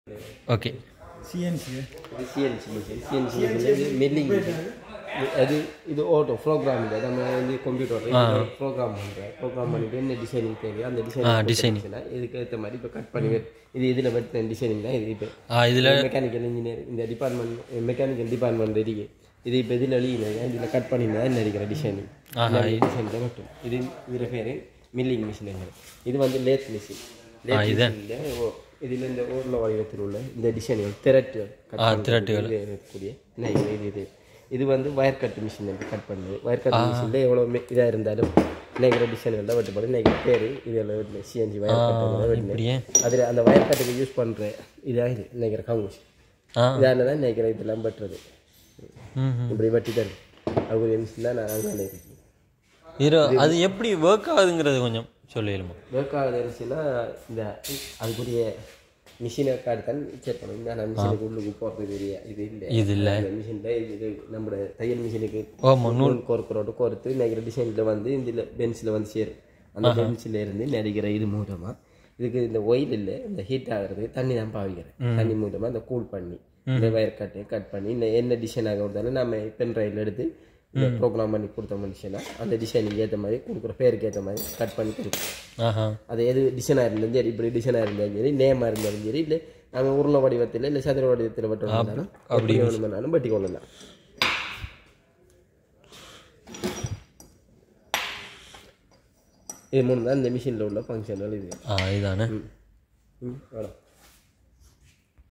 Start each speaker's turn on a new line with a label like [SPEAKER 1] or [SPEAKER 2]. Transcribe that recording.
[SPEAKER 1] Okay
[SPEAKER 2] CNC
[SPEAKER 3] இது CNC machine CNC machine milling அது இது ஓட்டோ ப்ரோக்ராம் இல்லை நம்ம வந்து கம்ப்யூட்டர் ப்ரோக்ராம் பண்ணுறேன் ப்ரோக்ராம் பண்ணிட்டு என்ன டிசைனிங் தேவையோ அந்த டிசைனிங் இதுக்கு ஏற்ற மாதிரி இப்போ கட் பண்ணி வெட்- இது இதில் வெட்டின டிசைனிங் தான் இது இப்போ
[SPEAKER 1] ஆ இதில்
[SPEAKER 3] மெக்கானிக்கல் இன்ஜினியர் இந்த டிபார்ட்மெண்ட் மெக்கானிக்கல் டிபார்ட்மெண்ட் இருக்கு இது இப்போ இதில் எழுதினேன் இதில் கட் பண்ணினா என்ன இருக்கிற டிசைனிங் டிசைன் தான் மட்டும் இது இதில் பேர் மில்லிங் மிஷின் இது வந்து லேத் மிஷின் லேத் மிஷினில் இதில் இந்த ஊரில் வடிவத்தில் உள்ள இந்த டிசைன்கள் திரட்டுகள் cut
[SPEAKER 1] திரட்டுகள்.
[SPEAKER 3] இது இருக்கக்கூடிய நைஸ் இது இது இது வந்து வயர் கட் மிஷின் கட் பண்ணுது வயர் கட் மிஷினில் எவ்வளோ இதாக இருந்தாலும் நினைக்கிற டிசைன்கள் தான் வெட்டப்படும் நினைக்கிற பேர் இதில் வெட்டினேன் சிஎன்ஜி வயர் கட்
[SPEAKER 1] இப்படியே
[SPEAKER 3] வெட்டினேன் அதில் அந்த வயர் கட்டுக்கு யூஸ் பண்ணுற இதாக இது நினைக்கிற கவுஸ்
[SPEAKER 1] ஆ
[SPEAKER 3] இதால தான் நினைக்கிற இதெல்லாம் வெட்டுறது
[SPEAKER 1] ம்
[SPEAKER 3] இப்படி வெட்டி தருது அதுக்குரிய மிஷின் தான் நான் அங்கே இருக்கு
[SPEAKER 1] இது அது எப்படி ஒர்க் ஆகுதுங்கிறது கொஞ்சம் சொல்லிடுமா
[SPEAKER 3] ஒர்க் ஆகுது இருந்துச்சுன்னா இந்த அதுக்குரிய மிஷினை கார்டு தான் செக் பண்ணணும் இந்த நான் மிஷினுக்கு உள்ளுக்கு போகிறது பெரிய இது இல்லை
[SPEAKER 1] இது இல்லை
[SPEAKER 3] இந்த மிஷினில் இது நம்மளோட தையல் மிஷினுக்கு
[SPEAKER 1] ஆமா
[SPEAKER 3] நூல் கோர்க்கிறோட்டு கோர்த்து நெகிற டிசைனில் வந்து இதில் பென்சில் வந்து சேரும் அந்த பென்சில் இருந்து நெரிக்கிற இது மூலமாக இதுக்கு இந்த ஒயில் இல்லை இந்த ஹீட் ஆகிறது தண்ணி தான் பாவிக்கிறேன் தண்ணி மூலமாக இந்த கூல் பண்ணி இந்த வயர் கட்டு கட் பண்ணி இந்த என்ன டிசைன் ஆக விட்டாலும் நம்ம பென் ட்ரைவில் எடுத்து இந்த ப்ரோக்ராம் பண்ணி கொடுத்த மனுஷனாக அந்த டிசைனுக்கு ஏற்ற மாதிரி கொடுக்குற பேருக்கு ஏற்ற மாதிரி கட் பண்ணி கொடுக்கும்
[SPEAKER 1] ஆஹா
[SPEAKER 3] அது எது டிசைனாக இருந்தாலும் சரி இப்படி டிசைனாக இருந்தாலும் சரி நேமாக இருந்தாலும் சரி இல்லை நம்ம உருளை வடிவத்தில் இல்லை சதுர வடிவத்தில் வெட்டணும் அப்படி வேணுமென்னாலும் வெட்டி கொள்ளலாம் இது மூணு தான் இந்த மிஷினில் உள்ள ஃபங்க்ஷன்கள் இது
[SPEAKER 1] ஆ இதானே
[SPEAKER 3] ம் வேணும்